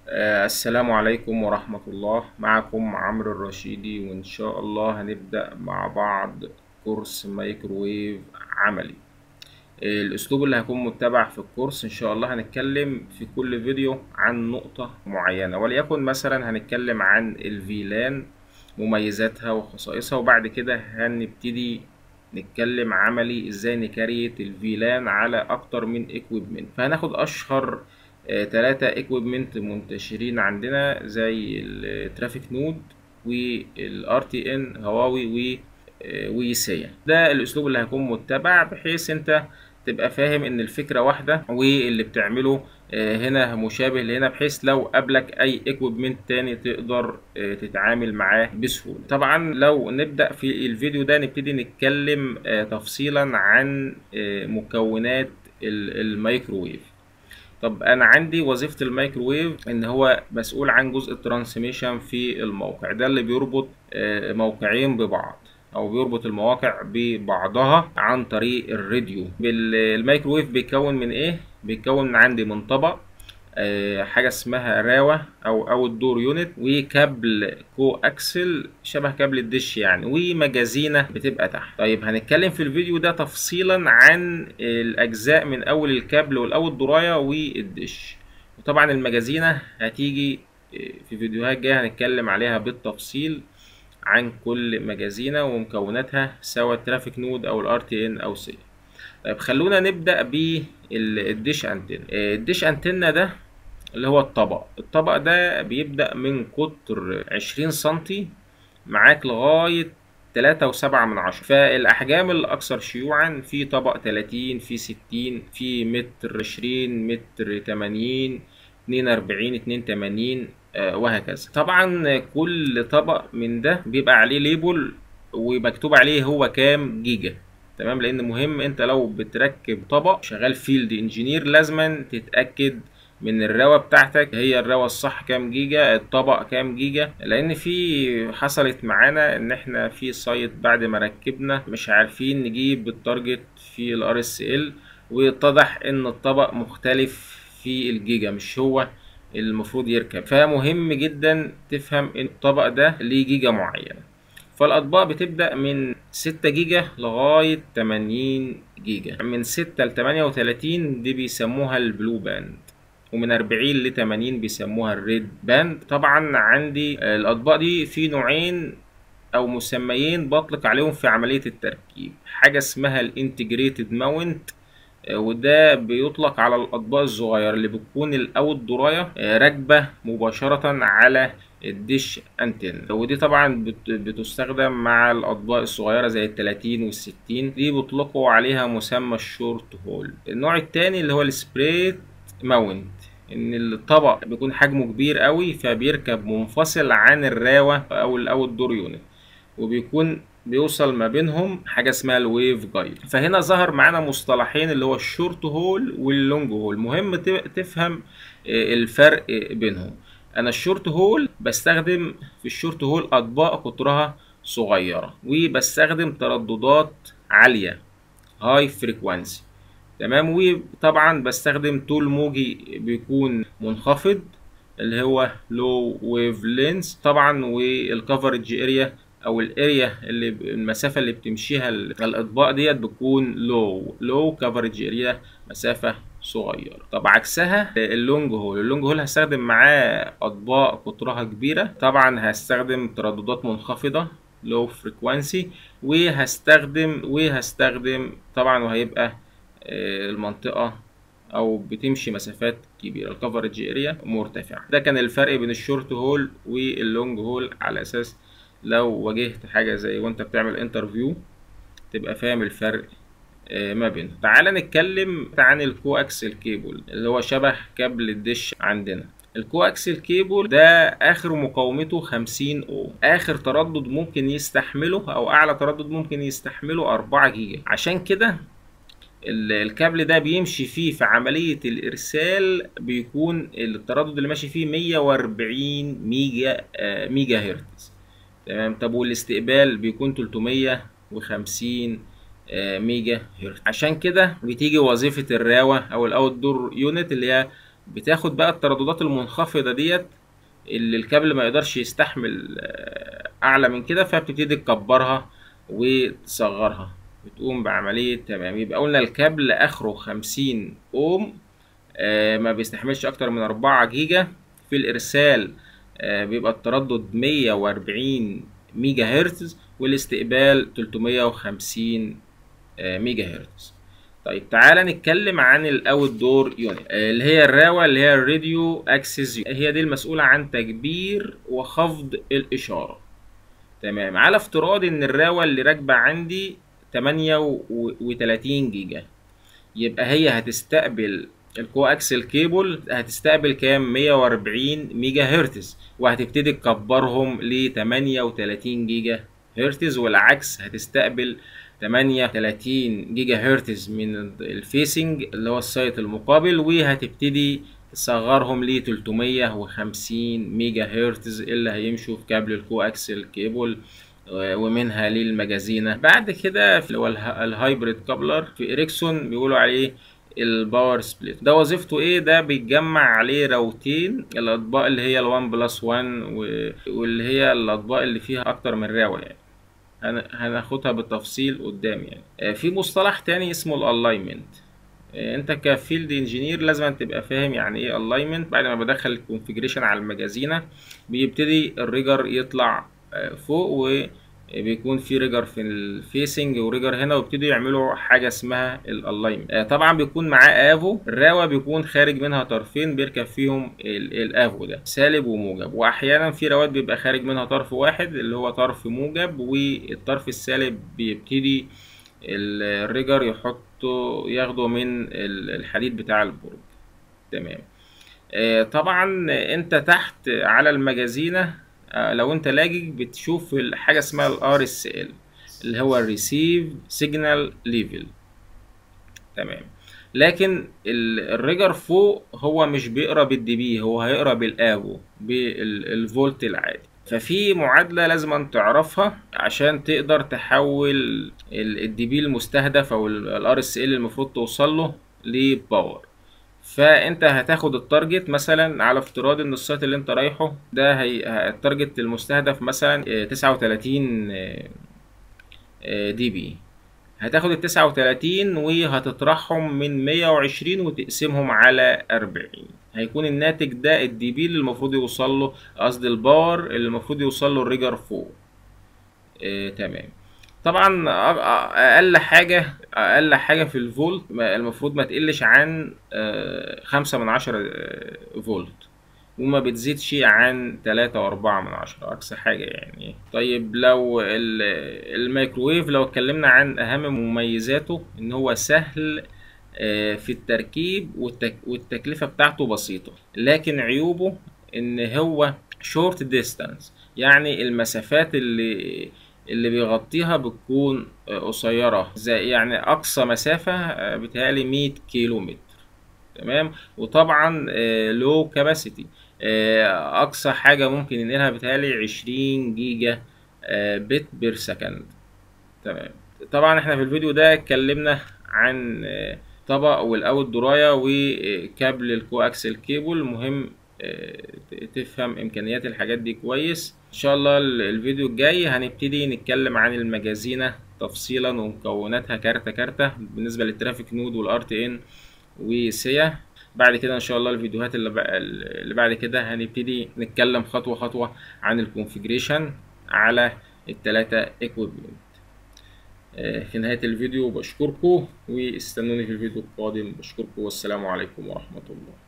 آه، السلام عليكم ورحمة الله معكم عمرو الرشيدي وإن شاء الله هنبدأ مع بعض كورس مايكروويف عملي آه، الأسلوب اللي هيكون متبع في الكورس إن شاء الله هنتكلم في كل فيديو عن نقطة معينة وليكن مثلا هنتكلم عن الفيلان مميزاتها وخصائصها وبعد كده هنبتدي نتكلم عملي ازاي نكريت الفيلان على اكتر من اكويبمنت فهناخد اشهر ثلاثة اكويبمنت منتشرين عندنا زي الترافيك نود والار تي ان هواوي و ويسيا ده الاسلوب اللي هيكون متبع بحيث انت تبقى فاهم ان الفكرة واحدة واللي بتعمله هنا مشابه لهنا بحيث لو قابلك اي اكويبمنت تاني تقدر تتعامل معاه بسهولة طبعا لو نبدأ في الفيديو ده نبتدي نتكلم تفصيلا عن مكونات الميكروويف طب انا عندي وظيفة الميكروويف ان هو مسؤول عن جزء الترانسميشن في الموقع ده اللي بيربط موقعين ببعض او بيربط المواقع ببعضها عن طريق الراديو الميكروويف بيتكون من ايه بيتكون عندي من طبق أه حاجه اسمها راوه او او الدور يونت وكابل كو اكسل شبه كابل الدش يعني ومجازينه بتبقى تحت طيب هنتكلم في الفيديو ده تفصيلا عن الاجزاء من اول الكابل والاول درايه والدش وطبعا المجازينه هتيجي في فيديوهات جايه هنتكلم عليها بالتفصيل عن كل مجازينة ومكوناتها سواء الترافيك نود او الار تي ان او سي طيب خلونا نبدا بالديش انتن الديش انتنا ده اللي هو الطبق الطبق ده بيبدا من قطر 20 سنتي معاك لغايه تلاتة وسبعة من عشرة فالأحجام الأكثر شيوعا في طبق تلاتين في ستين في متر عشرين متر تمانين اتنين أربعين اتنين تمانين وهكذا طبعا كل طبق من ده بيبقى عليه ليبل ومكتوب عليه هو كام جيجا تمام لان مهم انت لو بتركب طبق شغال فيلد انجينير لازما تتاكد من الروا بتاعتك هي الروا الصح كام جيجا الطبق كام جيجا لان في حصلت معانا ان احنا في سايت بعد ما ركبنا مش عارفين نجيب التارجت في الار اس ال واتضح ان الطبق مختلف في الجيجا مش هو المفروض يركب فمهم جدا تفهم ان الطبق ده ليه جيجا معينة فالأطباق بتبدأ من 6 جيجا لغاية 80 جيجا من 6 ل 38 دي بيسموها البلو باند ومن 40 ل 80 بيسموها الريد باند طبعا عندي الأطباق دي في نوعين أو مسميين بطلق عليهم في عملية التركيب حاجة اسمها الانتجريتد ماونت وده بيطلق على الاطباق الصغيره اللي بتكون الاوت درايه راكبه مباشره على الدش انتن ودي طبعا بتستخدم مع الاطباق الصغيره زي التلاتين والستين دي بيطلقوا عليها مسمى الشورت هول النوع التاني اللي هو السبريت ماونت ان الطبق بيكون حجمه كبير قوي فبيركب منفصل عن الراوه او الاوت دور يونت وبيكون بيوصل ما بينهم حاجه اسمها الويف جايد فهنا ظهر معانا مصطلحين اللي هو الشورت هول واللونج هول مهم تفهم الفرق بينهم انا الشورت هول بستخدم في الشورت هول اطباق قطرها صغيره وبستخدم ترددات عاليه هاي فريكوانسي تمام وطبعا بستخدم طول موجي بيكون منخفض اللي هو لو ويف لينس طبعا والكفرج اريا او الاريا اللي المسافه اللي بتمشيها الاطباق ديت بتكون لو لو كفرج اريا مسافه صغيره طب عكسها اللونج هول اللونج هول هستخدم معاه اطباق قطرها كبيره طبعا هستخدم ترددات منخفضه لو فريكوانسي وهستخدم وهستخدم طبعا وهيبقى المنطقه او بتمشي مسافات كبيره الكفرج اريا مرتفعه ده كان الفرق بين الشورت هول واللونج هول على اساس لو واجهت حاجه زي وانت بتعمل انترفيو تبقى فاهم الفرق ما بينهم تعال نتكلم عن الكو اكسل كيبل اللي هو شبه كابل الدش عندنا الكو اكسل كيبل ده اخر مقاومته 50 اوم اخر تردد ممكن يستحمله او اعلى تردد ممكن يستحمله 4 جيجا عشان كده الكابل ده بيمشي فيه في عملية الإرسال بيكون التردد اللي ماشي فيه 140 ميجا ميجا هرتز تمام طب والاستقبال بيكون 350 ميجا هرتز عشان كده بتيجي وظيفة الراوة أو الأوت دور يونت اللي هي بتاخد بقى الترددات المنخفضة ديت اللي الكابل ما يقدرش يستحمل آه، اعلى من كده فبتبتدي تكبرها وتصغرها بتقوم بعملية تمام يبقى قلنا الكابل اخره خمسين اوم آه، ما بيستحملش اكتر من أربعة جيجا في الارسال آه، بيبقى التردد مية وأربعين ميجا هرتز والاستقبال تلتمية وخمسين ميجا هرتز طيب تعالى نتكلم عن الاوت دور يونت اللي هي الراوة اللي هي الراديو اكسس هي دي المسؤولة عن تكبير وخفض الاشارة تمام على افتراض ان الراوة اللي راكبة عندي 38 جيجا يبقى هي هتستقبل الكو اكسل كيبل هتستقبل كام 140 ميجا هرتز وهتبتدي تكبرهم ل 38 جيجا هرتز والعكس هتستقبل 38 جيجا هرتز من الفيسنج اللي هو السايت المقابل وهتبتدي تصغرهم ل 350 ميجا هرتز اللي هيمشوا في كابل الكو اكسل كيبل ومنها للمجازينة بعد كده اللي هو الهايبريد كابلر في اريكسون بيقولوا عليه الباور سبليت ده وظيفته ايه ده بيتجمع عليه راوتين الاطباق اللي هي ال1 بلس 1 واللي هي الاطباق اللي فيها اكتر من راوة يعني هناخدها بالتفصيل قدام يعني في مصطلح تاني اسمه الالاينمنت انت كفيلد انجينير لازم تبقى فاهم يعني ايه الاينمنت بعد ما بدخل الكونفيجريشن على المجازينه بيبتدي الريجر يطلع فوق وبيكون في ريجر في الفيسنج وريجر هنا ويبتدوا يعملوا حاجه اسمها الالاينمنت طبعا بيكون معاه افو الراوه بيكون خارج منها طرفين بيركب فيهم الافو ده سالب وموجب واحيانا في روات بيبقى خارج منها طرف واحد اللي هو طرف موجب والطرف السالب بيبتدي الريجر يحطه ياخده من الحديد بتاع البرج تمام طبعا انت تحت على المجازينه لو انت لاجج بتشوف حاجه اسمها الار اس ال اللي هو الريسيف سيجنال ليفل تمام لكن الريجر فوق هو مش بيقرا بالدي بي هو هيقرا بالافو بالفولت العادي ففي معادله لازم تعرفها عشان تقدر تحول الدي بي المستهدف او الار اس ال المفروض توصل له لباور فانت هتاخد التارجت مثلا على افتراض ان السايت اللي انت رايحه ده هي التارجت المستهدف مثلا 39 دي بي هتاخد ال 39 وهتطرحهم من 120 وتقسمهم على 40 هيكون الناتج ده الدي بي اللي المفروض يوصل له قصدي الباور اللي المفروض يوصل له الريجر فوق اه تمام طبعا اقل حاجة اقل حاجة في الفولت المفروض ما تقلش عن خمسة من عشرة فولت وما بتزيدش عن تلاتة واربعة من عشرة اقصى حاجة يعني طيب لو الميكروويف لو اتكلمنا عن اهم مميزاته ان هو سهل في التركيب والتكلفة بتاعته بسيطة لكن عيوبه ان هو شورت ديستانس يعني المسافات اللي اللي بيغطيها بتكون قصيرة زي يعني أقصى مسافة بتهيألي مية كيلو متر تمام وطبعا لو كاباسيتي أقصى حاجة ممكن ينقلها بتهيألي عشرين جيجا بت بير سكند تمام طبعا احنا في الفيديو ده اتكلمنا عن طبق والاوت درايه وكابل الكو اكسل كيبل مهم تفهم امكانيات الحاجات دي كويس ان شاء الله الفيديو الجاي هنبتدي نتكلم عن المجازينة تفصيلا ومكوناتها كارتة كارتة بالنسبة للترافيك نود والار تي ان وسيا بعد كده ان شاء الله الفيديوهات اللي, اللي بعد كده هنبتدي نتكلم خطوة خطوة عن الكونفيجريشن على التلاتة اكويبمنت في نهاية الفيديو بشكركم واستنوني في الفيديو القادم بشكركم والسلام عليكم ورحمة الله